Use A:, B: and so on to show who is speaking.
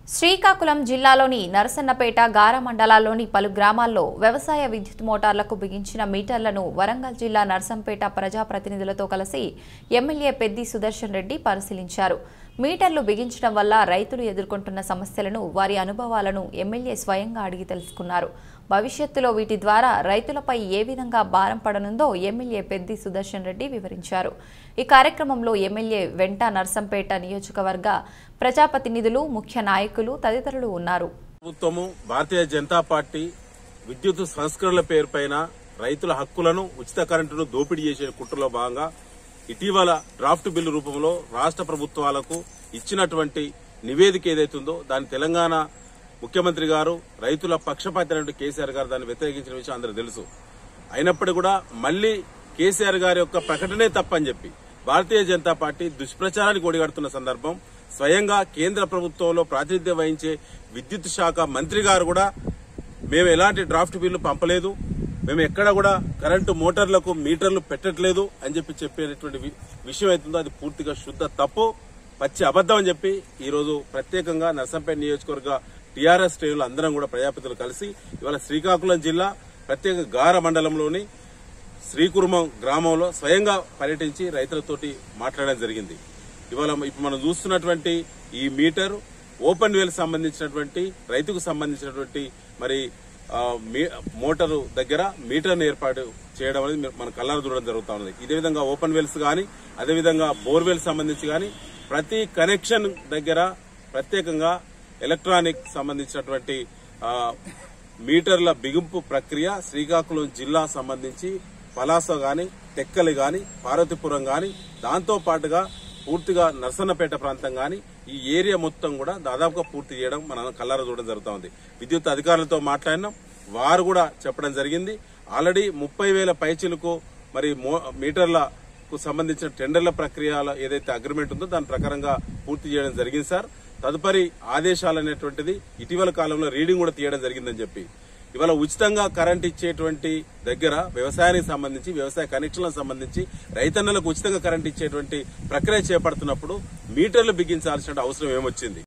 A: శ్రీకాకుళం జిల్లాలోని నరసన్నపేట గార మండలాల్లోని పలు గ్రామాల్లో వ్యవసాయ విద్యుత్ మోటార్లకు బిగించిన మీటర్లను వరంగల్ జిల్లా నర్సంపేట ప్రజాప్రతినిధులతో కలిసి ఎమ్మెల్యే పెద్ది సుదర్శన్ రెడ్డి పరిశీలించారు మీటర్లు బిగించడం వల్ల రైతులు ఎదుర్కొంటున్న సమస్యలను వారి అనుభవాలను ఎమ్మెల్యే స్వయంగా అడిగి తెలుసుకున్నారు భవిష్యత్తులో వీటి ద్వారా రైతులపై ఏ విధంగా భారం పడనుందో ఎమ్మెల్యే పెద్ది సుదర్శన్ రెడ్డి వివరించారు ఈ కార్యక్రమంలో ఎమ్మెల్యే వెంట నర్సంపేట నియోజకవర్గ ప్రజాప్రతినిధులు ముఖ్య నాయకులు తదితరులు ఉన్నారు
B: ప్రభుత్వము భారతీయ జనతా పార్టీ విద్యుత్ సంస్కరణల పేరుపైన రైతుల హక్కులను ఉచిత కరెంటును దోపిడీ చేసే కుట్రలో భాగంగా ఇటీవల డ్రాఫ్ట్ బిల్లు రూపంలో రాష్ట్ర ప్రభుత్వాలకు ఇచ్చినటువంటి నివేదిక ఏదైతుందో దాని తెలంగాణ ముఖ్యమంత్రి గారు రైతుల పక్షపాతి అయినటువంటి కేసీఆర్ గారు దాన్ని వ్యతిరేకించిన విషయం అందరూ తెలుసు అయినప్పటికీ కూడా మళ్లీ కేసీఆర్ గారి యొక్క ప్రకటనే తప్పని చెప్పి భారతీయ జనతా పార్టీ దుష్ప్రచారానికి ఒడిగడుతున్న సందర్భం స్వయంగా కేంద్ర ప్రభుత్వంలో ప్రాతినిధ్యం వహించే విద్యుత్ శాఖ మంత్రి గారు కూడా మేము ఎలాంటి డ్రాఫ్ట్ బిల్లు పంపలేదు మేము ఎక్కడ కూడా కరెంటు మోటార్లకు మీటర్లు పెట్టట్లేదు అని చెప్పి చెప్పేటటువంటి వి- విషయం అవుతుందో అది పూర్తిగా శుద్ధ తప్పు పచ్చి అబద్దం అని చెప్పి ఈ రోజు ప్రత్యేకంగా నర్సంపేట నియోజకవర్గ టీఆర్ఎస్ శ్రేణులు అందరం కూడా ప్రజాప్రతినిధులు కలిసి ఇవాళ శ్రీకాకుళం జిల్లా ప్రత్యేక గార మండలంలోని శ్రీకుర్మం గ్రామంలో స్వయంగా పర్యటించి రైతులతోటి మాట్లాడడం జరిగింది ఇవాళ ఇప్పుడు మనం చూస్తున్నటువంటి ఈ మీటర్ ఓపెన్ వేల్ సంబంధించినటువంటి రైతుకు సంబంధించినటువంటి మరి ఆ, మీ- మోటారు దగ్గర మీటర్ను ఏర్పాటు చేయడం అనేది మీరు- మన కళ్ళారు చూడడం జరుగుతా ఉంది ఇదే విధంగా ఓపెన్ వెల్స్ కానీ అదేవిధంగా బోర్వెల్ సంబంధించి కానీ ప్రతి కనెక్షన్ దగ్గర ప్రత్యేకంగా ఎలక్ట్రానిక్ సంబంధించినటువంటి ఆ, మీటర్ల బిగింపు ప్రక్రియ శ్రీకాకుళం జిల్లా సంబంధించి పలాస గాని టెక్కలి గాని పార్వతీపురం గాని దాంతో పాటుగా పూర్తిగా నర్సన్నపేట ప్రాంతం గాని ఈ ఏరియా మొత్తం కూడా దాదాపుగా పూర్తి చేయడం మనం కల్లారా చూడడం జరుగుతా ఉంది విద్యుత్ అధికారులతో మాట్లాడినాం వారు కూడా చెప్పడం జరిగింది ఆల్రెడీ ముప్పై వేల పైచీలకు మరి మో- మీటర్లకు సంబంధించిన టెండర్ల ప్రక్రియలో ఏదైతే అగ్రిమెంట్ ఉందో దాని ప్రకారంగా పూర్తి చేయడం జరిగింది సార్ తదుపరి ఆదేశాలు అనేటువంటిది ఇటీవల కాలంలో రీడింగ్ కూడా తీయడం జరిగిందని చెప్పి ఇవాళ ఉచితంగా కరెంట్ ఇచ్చేటువంటి దగ్గర వ్యవసాయానికి సంబంధించి వ్యవసాయ కనెక్షన్లకు సంబంధించి రైతన్నలకు ఉచితంగా కరెంట్ ఇచ్చేటువంటి ప్రక్రియ చేపడుతున్నప్పుడు మీటర్లు బిగించాల్సిన అవసరం ఏమొచ్చింది